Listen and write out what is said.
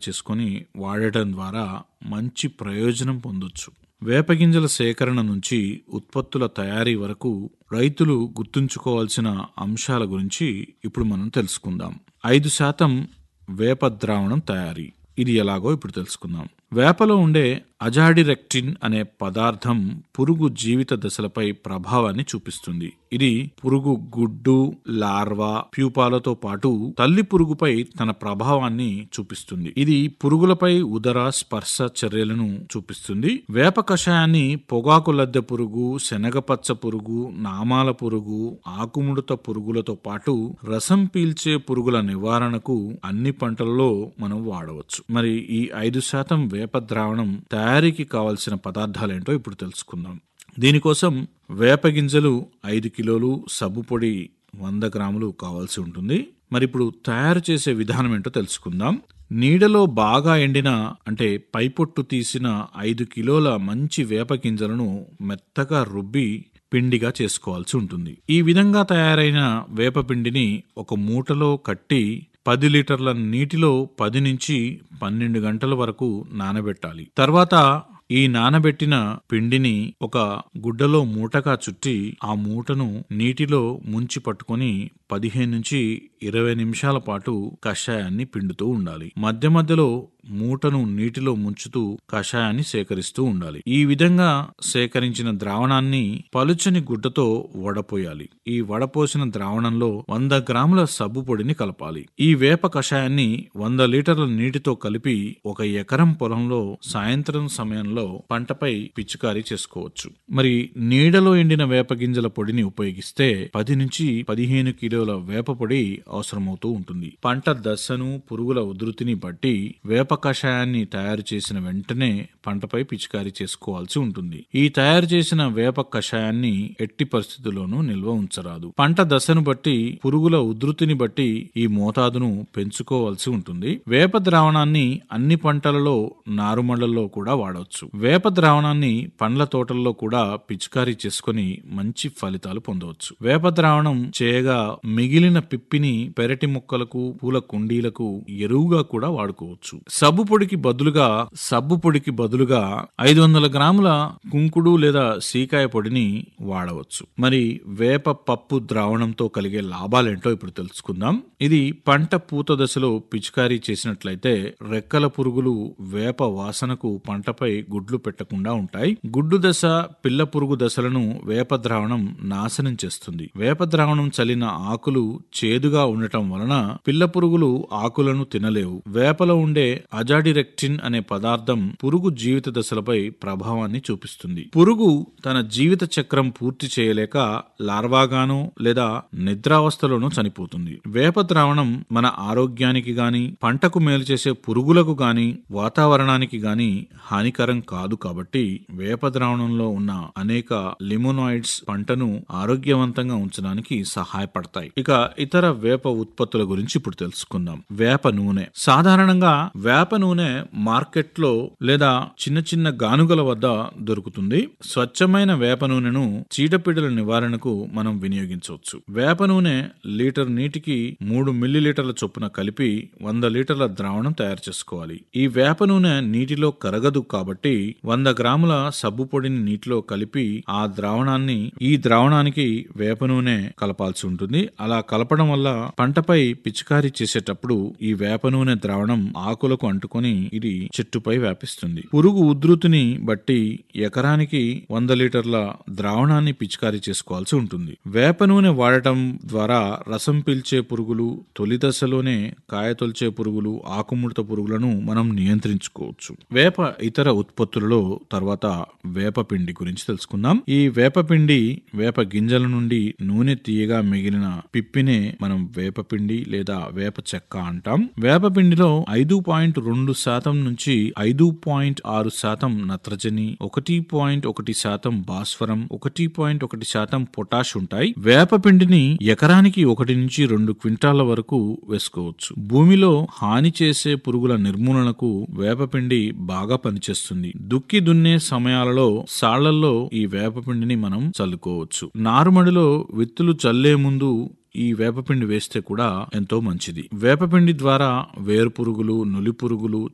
చేసుకొని వాడటం ద్వారా మంచి ప్రయోజనం పొందొచ్చు వేపగింజల సేకరణ నుంచి ఉత్పత్తుల తయారీ వరకు రైతులు గుర్తుంచుకోవాల్సిన అంశాల గురించి ఇప్పుడు మనం తెలుసుకుందాం ఐదు శాతం వేప ద్రావణం తయారీ ఇది ఎలాగో ఇప్పుడు తెలుసుకుందాం వేపలో ఉండే అజాడిరెక్టిన్ అనే పదార్థం పురుగు జీవిత దశలపై ప్రభావాన్ని చూపిస్తుంది ఇది పురుగు గుడ్డు లార్వా ప్యూపాలతో పాటు తల్లి పురుగుపై తన ప్రభావాన్ని చూపిస్తుంది ఇది పురుగులపై ఉదర స్పర్శ చర్యలను చూపిస్తుంది వేప కషాయాన్ని పొగాకు లద్దె పురుగు శనగపచ్చ పురుగు నామాల పురుగు ఆకుముడత పురుగులతో పాటు రసం పీల్చే పురుగుల నివారణకు అన్ని పంటలలో మనం వాడవచ్చు మరి ఈ ఐదు శాతం వేప ద్రావణం తయారీకి కావలసిన పదార్థాలేంటో ఇప్పుడు తెలుసుకుందాం దీనికోసం వేప గింజలు ఐదు కిలోలు సబ్బు పొడి వంద గ్రాములు కావాల్సి ఉంటుంది మరి ఇప్పుడు తయారు చేసే విధానం ఏంటో తెలుసుకుందాం నీడలో బాగా ఎండిన అంటే పైపొట్టు తీసిన ఐదు కిలోల మంచి వేప గింజలను మెత్తగా రుబ్బి పిండిగా చేసుకోవాల్సి ఉంటుంది ఈ విధంగా తయారైన వేప పిండిని ఒక మూటలో కట్టి పది లీటర్ల నీటిలో పది నుంచి పన్నెండు గంటల వరకు నానబెట్టాలి తర్వాత ఈ నానబెట్టిన పిండిని ఒక గుడ్డలో మూటగా చుట్టి ఆ మూటను నీటిలో ముంచి పట్టుకొని పదిహేను నుంచి ఇరవై నిమిషాల పాటు కషాయాన్ని పిండుతూ ఉండాలి మధ్య మధ్యలో మూటను నీటిలో ముంచుతూ కషాయాన్ని సేకరిస్తూ ఉండాలి ఈ విధంగా సేకరించిన ద్రావణాన్ని పలుచని గుడ్డతో వడపోయాలి ఈ వడపోసిన ద్రావణంలో వంద గ్రాముల సబ్బు పొడిని కలపాలి ఈ వేప కషాయాన్ని వంద లీటర్ల నీటితో కలిపి ఒక ఎకరం పొలంలో సాయంత్రం సమయంలో పంటపై పిచికారీ చేసుకోవచ్చు మరి నీడలో ఎండిన వేప గింజల పొడిని ఉపయోగిస్తే పది నుంచి పదిహేను కిలోల వేప పొడి అవసరమవుతూ ఉంటుంది పంట దశను పురుగుల ఉధృతిని బట్టి వేప కషాయాన్ని తయారు చేసిన వెంటనే పంటపై పిచికారీ చేసుకోవాల్సి ఉంటుంది ఈ తయారు చేసిన వేప కషాయాన్ని ఎట్టి పరిస్థితుల్లోనూ నిల్వ ఉంచరాదు పంట దశను బట్టి పురుగుల ఉధృతిని బట్టి ఈ మోతాదును పెంచుకోవాల్సి ఉంటుంది వేప ద్రావణాన్ని అన్ని పంటలలో నారుమళ్లలో కూడా వాడవచ్చు వేప ద్రావణాన్ని పండ్ల తోటల్లో కూడా పిచికారీ చేసుకుని మంచి ఫలితాలు పొందవచ్చు వేప ద్రావణం చేయగా మిగిలిన పిప్పిని పెరటి మొక్కలకు పూల కుండీలకు ఎరువుగా కూడా వాడుకోవచ్చు సబ్బు పొడికి బదులుగా సబ్బు పొడికి బదులుగా ఐదు వందల గ్రాముల కుంకుడు లేదా సీకాయ పొడిని వాడవచ్చు మరి వేప పప్పు ద్రావణంతో కలిగే లాభాలేంటో ఇప్పుడు తెలుసుకుందాం ఇది పంట పూత దశలో పిచికారీ చేసినట్లయితే రెక్కల పురుగులు వేప వాసనకు పంటపై గుడ్లు పెట్టకుండా ఉంటాయి గుడ్డు దశ పిల్ల పురుగు దశలను వేప ద్రావణం నాశనం చేస్తుంది వేప ద్రావణం చలిన ఆకులు చేదుగా ఉండటం వలన పిల్ల పురుగులు ఆకులను తినలేవు వేపలో ఉండే అజాడిరెక్టిన్ అనే పదార్థం పురుగు జీవిత దశలపై ప్రభావాన్ని చూపిస్తుంది పురుగు తన జీవిత చక్రం పూర్తి చేయలేక లార్వాగానో లేదా నిద్రావస్థలోనూ చనిపోతుంది వేప ద్రావణం మన ఆరోగ్యానికి గాని పంటకు మేలు చేసే పురుగులకు గాని వాతావరణానికి గాని హానికరం కాదు కాబట్టి వేప ద్రావణంలో ఉన్న అనేక లిమోనాయిడ్స్ పంటను ఆరోగ్యవంతంగా ఉంచడానికి సహాయపడతాయి ఇక ఇతర వేప ఉత్పత్తుల గురించి ఇప్పుడు తెలుసుకుందాం వేప నూనె సాధారణంగా వేప నూనె మార్కెట్లో లేదా చిన్న చిన్న గానుగల వద్ద దొరుకుతుంది స్వచ్ఛమైన వేప నూనెను చీడపీడల నివారణకు మనం వినియోగించవచ్చు వేప నూనె లీటర్ నీటికి మూడు మిల్లీ లీటర్ల చొప్పున కలిపి వంద లీటర్ల ద్రావణం తయారు చేసుకోవాలి ఈ వేప నూనె నీటిలో కరగదు కాబట్టి వంద గ్రాముల సబ్బు పొడిని నీటిలో కలిపి ఆ ద్రావణాన్ని ఈ ద్రావణానికి వేప నూనె కలపాల్సి ఉంటుంది అలా కలపడం వల్ల పంటపై పిచికారీ చేసేటప్పుడు ఈ వేప నూనె ద్రావణం ఆకులకు అంటుకొని ఇది చెట్టుపై వ్యాపిస్తుంది పురుగు ఉధృతిని బట్టి ఎకరానికి వంద లీటర్ల ద్రావణాన్ని పిచికారీ చేసుకోవాల్సి ఉంటుంది వేప నూనె వాడటం ద్వారా రసం పీల్చే పురుగులు తొలి దశలోనే కాయ తొలిచే పురుగులు ఆకుముడత పురుగులను మనం నియంత్రించుకోవచ్చు వేప ఇతర ఉత్పత్తులలో తర్వాత వేప పిండి గురించి తెలుసుకుందాం ఈ వేప పిండి వేప గింజల నుండి నూనె తీయగా మిగిలిన పిప్పినే మనం వేప పిండి లేదా వేప చెక్క అంటాం వేప పిండిలో ఐదు పాయింట్ రెండు శాతం నుంచి ఐదు పాయింట్ ఆరు శాతం నత్రజని ఒకటి పాయింట్ ఒకటి శాతం భాస్వరం ఒకటి పాయింట్ ఒకటి శాతం పొటాష్ ఉంటాయి వేప పిండిని ఎకరానికి ఒకటి నుంచి రెండు క్వింటాల వరకు వేసుకోవచ్చు భూమిలో హాని చేసే పురుగుల నిర్మూలనకు వేపపిండి బాగా పనిచేస్తుంది దుక్కి దున్నే సమయాలలో సాళ్లల్లో ఈ వేపపిండిని మనం చల్లుకోవచ్చు నారుమడిలో విత్తులు చల్లే ముందు ఈ వేపపిండి వేస్తే కూడా ఎంతో మంచిది వేపపిండి ద్వారా వేరు పురుగులు నులి పురుగులు